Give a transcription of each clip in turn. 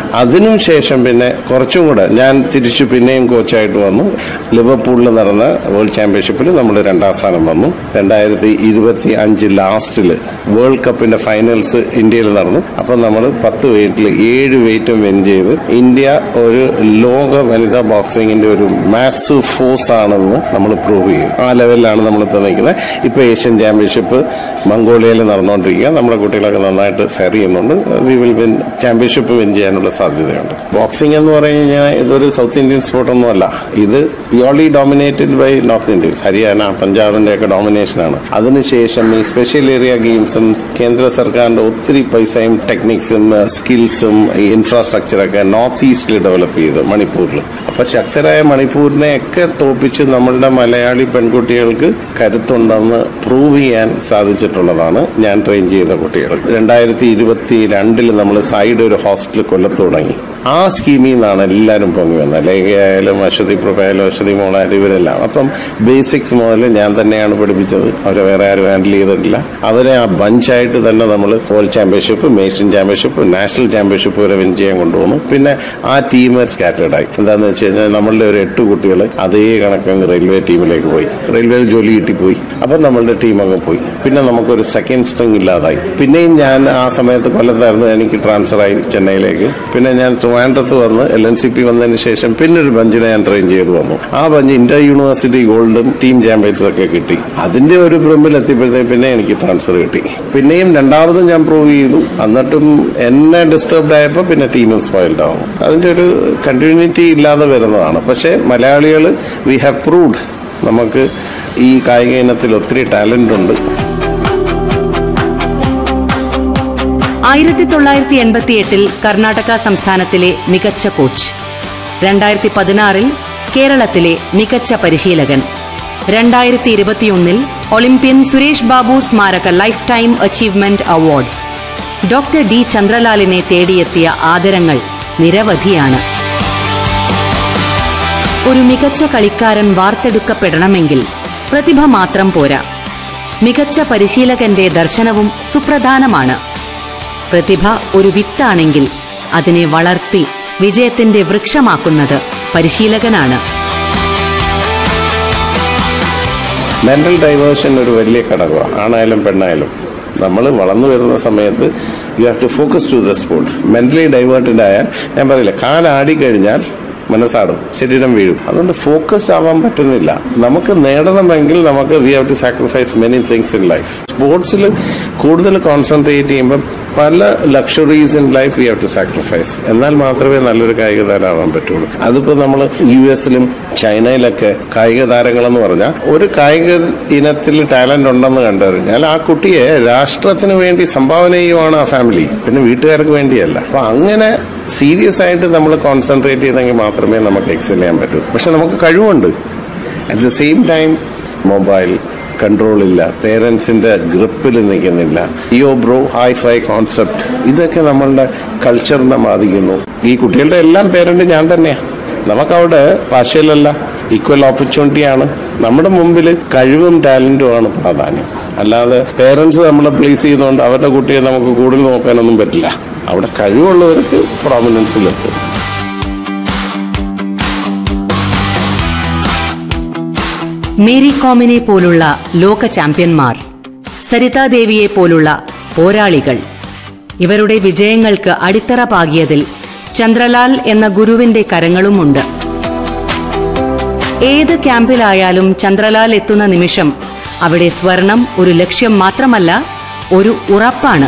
അതിനും ശേഷം പിന്നെ കുറച്ചും കൂടെ ഞാൻ തിരിച്ചു പിന്നെയും കോച്ചായിട്ട് വന്നു ലിവർപൂളിൽ നടന്ന വേൾഡ് ചാമ്പ്യൻഷിപ്പിൽ നമ്മൾ രണ്ടാം സ്ഥാനം വന്നു രണ്ടായിരത്തി ഇരുപത്തി അഞ്ച് ലാസ്റ്റിൽ വേൾഡ് കപ്പിന്റെ ഫൈനൽസ് ഇന്ത്യയിൽ നടന്നു അപ്പം നമ്മൾ പത്ത് വെയിറ്റിൽ ഏഴ് വെയിറ്റും വിൻ ചെയ്ത് ഇന്ത്യ ഒരു ലോക വനിതാ ബോക്സിംഗിന്റെ ഒരു മാസീവ് ഫോഴ്സ് ആണെന്ന് നമ്മൾ പ്രൂവ് ചെയ്തു ആ ലെവലിലാണ് നമ്മളിപ്പോൾ നിൽക്കുന്നത് ഇപ്പോൾ ഏഷ്യൻ ചാമ്പ്യൻഷിപ്പ് മംഗോളിയയിൽ നടന്നുകൊണ്ടിരിക്കുക നമ്മുടെ കുട്ടികളൊക്കെ നന്നായിട്ട് ഫെയർ ചെയ്യുന്നുണ്ട് we will win championship win ചെയ്യാനുള്ള സാധ്യതയുണ്ട് ബോക്സിംഗ് എന്ന് പറഞ്ഞു കഴിഞ്ഞാൽ ഇതൊരു സൗത്ത് ഇന്ത്യൻ സ്പോർട്ടൊന്നുമല്ല ഇത് purely dominated by north Indians Haryana പഞ്ചാബിന്റെ ഒക്കെ ഡോമിനേഷനാണ് അതിനുശേഷം ഈ സ്പെഷ്യൽ ഏരിയ ഗെയിംസും കേന്ദ്ര സർക്കാരിന്റെ ഒത്തിരി പൈസയും ടെക്നിക്സും സ്കിൽസും ഈ ഇൻഫ്രാസ്ട്രക്ചറൊക്കെ നോർത്ത് ഈസ്റ്റിൽ ഡെവലപ്പ് ചെയ്തു മണിപ്പൂരിൽ അപ്പൊ ശക്തരായ മണിപ്പൂരിനെ ഒക്കെ തോപ്പിച്ച് നമ്മളുടെ മലയാളി പെൺകുട്ടികൾക്ക് കരുത്തുണ്ടെന്ന് പ്രൂവ് ചെയ്യാൻ സാധിച്ചിട്ടുള്ളതാണ് ഞാൻ ട്രെയിൻ ചെയ്ത കുട്ടികൾ രണ്ടായിരത്തി ഇരുപത്തി രണ്ടിൽ നമ്മൾ സൈഡ് ഒരു ഹോസ്റ്റൽ കൊല്ലത്ത് തുടങ്ങി ആ സ്കീമിൽ നിന്നാണ് എല്ലാവരും പൊങ്ങി വന്നത് ലേഖയായാലും അശ്വതി പ്രഭയായാലും അശ്വതി മോളായാലും ഇവരെല്ലാം അപ്പം ബേസിക്സ് മുതൽ ഞാൻ തന്നെയാണ് പഠിപ്പിച്ചത് അവരെ വേറെ ആരും ഹാൻഡിൽ ചെയ്തിട്ടില്ല അവരെ ആ ബഞ്ചായിട്ട് തന്നെ നമ്മൾ world championship Asian championship national championship വരെ വിൻ ചെയ്യാൻ കൊണ്ടുപോകുന്നു പിന്നെ ആ ടീം സ്കാറ്റേഡ് ആയി എന്താണെന്ന് വെച്ച് കഴിഞ്ഞാൽ നമ്മളുടെ ഒരു എട്ട് കുട്ടികൾ അതേ കണക്കങ്ങ് റെയിൽവേ ടീമിലേക്ക് പോയി റെയിൽവേയിൽ ജോലി കിട്ടിപ്പോയി അപ്പം നമ്മളുടെ ടീം അങ്ങ് പോയി പിന്നെ നമുക്കൊരു സെക്കൻഡ് സ്ട്രിങ് ഇല്ലാതായി പിന്നെയും ഞാൻ ആ സമയത്ത് കൊല്ലത്തായിരുന്നു എനിക്ക് ട്രാൻസ്ഫർ ആയി ചെന്നൈയിലേക്ക് പിന്നെ ഞാൻ ട്രിവാൻഡ്രത്ത് വന്ന് എൽ എൻ സി പി വന്നതിന് ശേഷം പിന്നെ ഒരു ബഞ്ചിനെ ഞാൻ ട്രെയിൻ ചെയ്ത് വന്നു ആ ബഞ്ച് ഇന്റർ യൂണിവേഴ്സിറ്റി ഗോൾഡും ടീം ചാമ്പ്യൻസും ഒക്കെ കിട്ടി അതിന്റെ ഒരു ബ്രമ്പിൽ എത്തിയപ്പോഴത്തേക്ക് പിന്നെ എനിക്ക് ട്രാൻസ്ഫർ കിട്ടി പിന്നെയും രണ്ടാമതും ഞാൻ പ്രൂവ് ചെയ്തു എന്നിട്ടും എന്നെ ഡിസ്റ്റർബ്ഡ് ആയപ്പോൾ പിന്നെ ടീമും സ്പോയിൽഡ് ആവും അതിന്റെ ഒരു കണ്ടിന്യൂറ്റി ഇല്ലാതെ വരുന്നതാണ് പക്ഷേ മലയാളികൾ വി ഹാവ് പ്രൂവ്ഡ് നമുക്ക് ഈ കായിക ഇനത്തിൽ ഒത്തിരി ടാലന്റ് ഉണ്ട് ആയിരത്തി തൊള്ളായിരത്തി എൺപത്തി എട്ടിൽ കർണാടക സംസ്ഥാനത്തിലെ മികച്ച കോച്ച് രണ്ടായിരത്തി പതിനാറിൽ കേരളത്തിലെ മികച്ച പരിശീലകൻ രണ്ടായിരത്തി ഇരുപത്തിയൊന്നിൽ ഒളിമ്പ്യൻ സുരേഷ് ബാബു സ്മാരക life time achievement award doctor D ചന്ദ്രലാലിനെ തേടിയെത്തിയ ആദരങ്ങൾ നിരവധിയാണ് ഒരു മികച്ച കളിക്കാരൻ വാർത്തെടുക്കപ്പെടണമെങ്കിൽ പ്രതിഭ മാത്രം പോരാ മികച്ച പരിശീലകന്റെ ദർശനവും സുപ്രധാനമാണ് പ്രതിഭ ഒരു വിത്താണെങ്കിൽ അതിനെ വളർത്തി വിജയത്തിന്റെ വൃക്ഷമാക്കുന്നത് പരിശീലകനാണ് മെന്റൽ ഡൈവേർഷൻ ഒരു വലിയ ഘടകമാണ് ആണായാലും പെണ്ണായാലും നമ്മൾ വളർന്നു വരുന്ന സമയത്ത് you have to focus to the sport mentally diverted ആയാൽ ഞാൻ പറയില്ല കാലാടി കഴിഞ്ഞാൽ മനസ്സാടും ശരീരം വീഴും അതുകൊണ്ട് ഫോക്കസ്ഡ് ആവാൻ പറ്റുന്നില്ല നമുക്ക് നേടണമെങ്കിൽ നമുക്ക് we have to sacrifice many things in life സ്പോർട്സിൽ കൂടുതൽ കോൺസെൻട്രേറ്റ് ചെയ്യുമ്പോൾ പല luxuries in life we have to sacrifice എന്നാൽ മാത്രമേ നല്ലൊരു കായിക താരമാവാൻ പറ്റുള്ളൂ അതിപ്പോൾ നമ്മൾ യു എസിലും ചൈനയിലൊക്കെ കായിക താരങ്ങളെന്ന് പറഞ്ഞാൽ ഒരു കായിക ഇനത്തിൽ ടാലന്റ് ഉണ്ടെന്ന് കണ്ടു കഴിഞ്ഞാൽ ആ കുട്ടിയെ രാഷ്ട്രത്തിന് വേണ്ടി സംഭാവന ചെയ്യുവാണ് ആ ഫാമിലി പിന്നെ വീട്ടുകാർക്ക് വേണ്ടിയല്ല അപ്പൊ അങ്ങനെ സീരിയസ് ആയിട്ട് നമ്മൾ കോൺസെൻട്രേറ്റ് ചെയ്തെങ്കിൽ മാത്രമേ നമുക്ക് എക്സൽ ചെയ്യാൻ പറ്റൂ പക്ഷെ നമുക്ക് കഴിവുണ്ട് at the same time mobile control ഇല്ല പേരൻസിന്റെ ഗ്രിപ്പിൽ നിൽക്കുന്നില്ല yo bro hi fi concept ഇതൊക്കെ നമ്മളുടെ കൾച്ചറിനെ ബാധിക്കുന്നു ഈ കുട്ടികളുടെ എല്ലാം പേരന്റ് ഞാൻ തന്നെയാണ് നമുക്കവിടെ പാർഷ്യലല്ല ഈക്വൽ ഓപ്പർച്യൂണിറ്റി ആണ് നമ്മുടെ മുമ്പിൽ കഴിവും ടാലന്റും ആണ് പ്രാധാന്യം അല്ലാതെ പേരൻസ് നമ്മളെ പ്ലീസ് ചെയ്യുന്നതുകൊണ്ട് അവരുടെ കുട്ടിയെ നമുക്ക് കൂടുതൽ നോക്കാനൊന്നും പറ്റില്ല അവിടെ കഴിവുള്ളവർക്ക് പ്രോമിനൻസിലെത്തും മേരി കോമിനെ പോലുള്ള ലോക ചാമ്പ്യന്മാർ സരിതാ ദേവിയെ പോലുള്ള പോരാളികൾ ഇവരുടെ വിജയങ്ങൾക്ക് അടിത്തറ പാകിയതിൽ ചന്ദ്രലാൽ എന്ന ഗുരുവിന്റെ കരങ്ങളുമുണ്ട് ഏത് ക്യാമ്പിലായാലും ചന്ദ്രലാൽ എത്തുന്ന നിമിഷം അവിടെ സ്വർണം ഒരു ലക്ഷ്യം മാത്രമല്ല ഒരു ഉറപ്പാണ്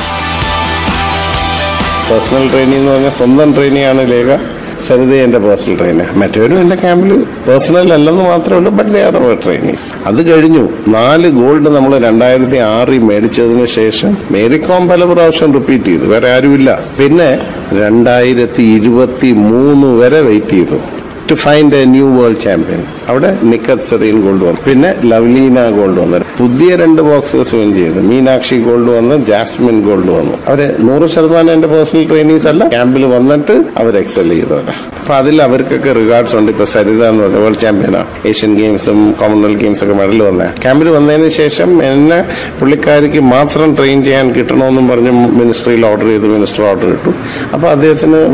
പേഴ്സണൽ ട്രെയിനിങ് എന്ന് പറഞ്ഞാൽ സ്വന്തം ട്രെയിനിങ് ആണ് ലേഖ സരിത എന്റെ പേഴ്സണൽ ട്രെയിനർ മറ്റവരും എന്റെ ക്യാമ്പിൽ പേഴ്സണൽ അല്ലെന്ന് മാത്രമേ ഉള്ളൂ but they are our trainees അത് കഴിഞ്ഞു നാല് ഗോൾഡ് നമ്മൾ രണ്ടായിരത്തി ആറിൽ മേടിച്ചതിന് ശേഷം മേരികോം പല പ്രാവശ്യം റിപ്പീറ്റ് ചെയ്തു വേറെ ആരുമില്ല പിന്നെ രണ്ടായിരത്തി ഇരുപത്തി മൂന്ന് വരെ വെയിറ്റ് ചെയ്തു to find a new world champion അവിടെ നിക്കത് സെറീൻ ഗോൾഡ് വന്നു പിന്നെ ലവ്ലീന ഗോൾഡ് വന്നു പുതിയ രണ്ട് ബോക്സേഴ്സ് വിൻ ചെയ്തു മീനാക്ഷി ഗോൾഡ് വന്നു ജാസ്മിൻ ഗോൾഡ് വന്നു അവര് നൂറ് ശതമാനം എന്റെ പേഴ്സണൽ ട്രെയിനീസ് അല്ല ക്യാമ്പിൽ വന്നിട്ട് അവർ എക്സൽ ചെയ്തവരാ അപ്പൊ അതിൽ അവർക്കൊക്കെ റിഗാർഡ്സ് ഉണ്ട് ഇപ്പൊ സരിത എന്ന് പറഞ്ഞ വേൾഡ് ചാമ്പ്യനാ ഏഷ്യൻ ഗെയിംസും കോമൺവെൽത്ത് ഗെയിംസ് ഒക്കെ മെഡൽ വന്ന ക്യാമ്പിൽ വന്നതിന് ശേഷം എന്നെ പുള്ളിക്കാരിക്ക് മാത്രം ട്രെയിൻ ചെയ്യാൻ കിട്ടണമെന്നും പറഞ്ഞ് മിനിസ്ട്രിയിൽ ഓർഡർ ചെയ്തു മിനിസ്റ്റർ ഓർഡർ ഇട്ടു അപ്പൊ അദ്ദേഹത്തിന്